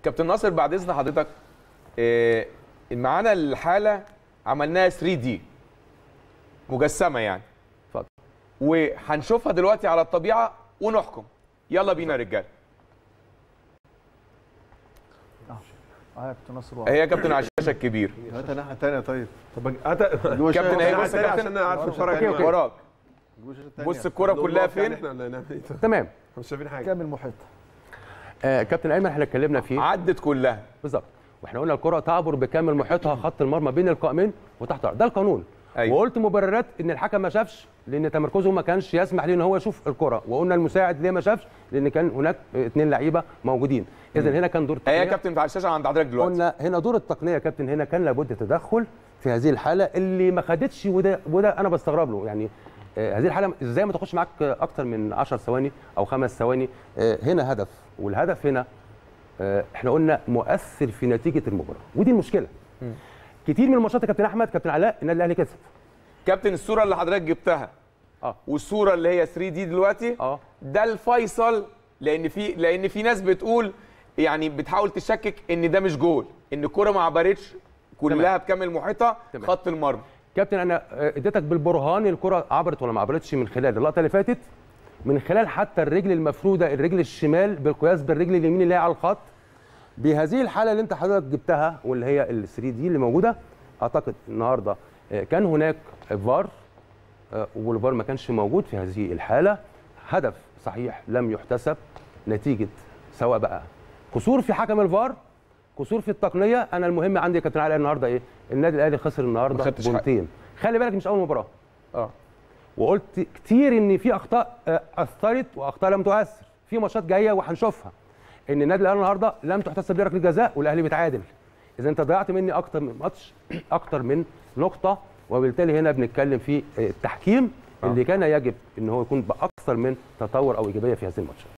كابتن ناصر بعد اذن حضرتك آه، معانا الحاله عملناها 3 دي مجسمه يعني اتفضل. وهنشوفها دلوقتي على الطبيعه ونحكم يلا بينا يا رجاله اه كابتن ناصر هي يا كابتن على الشاشه الكبير هات الناحيه الثانيه طيب طب هات جوه كابتن الشاشة. اهي بص يا كابتن عشان نعرف الفرق أوكي، أوكي. وراك جوه الشاشة التانية. بص الكره كلها فين احنا ولا نعمل ايه طب؟ تمام احنا مش شايفين حاجه كامل محيط آه كابتن ايمن احنا اتكلمنا فيه عدت كلها بالظبط واحنا قلنا الكره تعبر بكامل محيطها خط المرمى بين القائمين وتحت الأرض. ده القانون أيوة. وقلت مبررات ان الحكم ما شافش لان تمركزه ما كانش يسمح ليه ان هو يشوف الكره وقلنا المساعد ليه ما شافش لان كان هناك اثنين لعيبه موجودين اذا هنا كان دور هي يا التقنية. كابتن على الشاشه عند حضرتك دلوقتي قلنا هنا دور التقنيه يا كابتن هنا كان لابد تدخل في هذه الحاله اللي ما خدتش وده وده انا بستغرب له يعني آه، هذه الحاله ازاي ما تاخدش معاك آه، اكتر من 10 ثواني او خمس ثواني آه، هنا هدف والهدف هنا آه، احنا قلنا مؤثر في نتيجه المباراه ودي المشكله كتير من الماتشات يا كابتن احمد كابتن علاء النادي الاهلي كسب كابتن الصوره اللي حضرتك جبتها اه والصوره اللي هي 3 دي دلوقتي اه ده الفيصل لان في لان في ناس بتقول يعني بتحاول تشكك ان ده مش جول ان الكره ما عبرتش كلها بكامل محيطها تمام. خط المرمى كابتن انا آه، اديتك بالبرهان الكره عبرت ولا ما عبرتش من خلال اللقطه اللي فاتت من خلال حتى الرجل المفروده الرجل الشمال بالقياس بالرجل اليمين اللي هي على الخط بهذه الحاله اللي انت حضرتك جبتها واللي هي ال 3 دي اللي موجوده اعتقد النهارده آه، كان هناك فار آه، والفار ما كانش موجود في هذه الحاله هدف صحيح لم يحتسب نتيجه سواء بقى قصور في حكم الفار قصور في التقنيه انا المهم عندي يا كابتن علي النهارده ايه النادي الاهلي خسر ما النهارده خدتش حق. بونتين خلي بالك مش اول مباراه اه وقلت كتير ان في اخطاء آه، اثرت واخطاء لم تؤثر في ماتشات جايه وهنشوفها ان النادي الاهلي النهارده لم تحتسب ليه ركله جزاء والاهلي بيتعادل اذا انت ضيعت مني اكتر من ماتش اكتر من نقطه وبالتالي هنا بنتكلم في آه، التحكيم اللي كان يجب ان هو يكون باكثر من تطور او ايجابيه في هذه الماتشات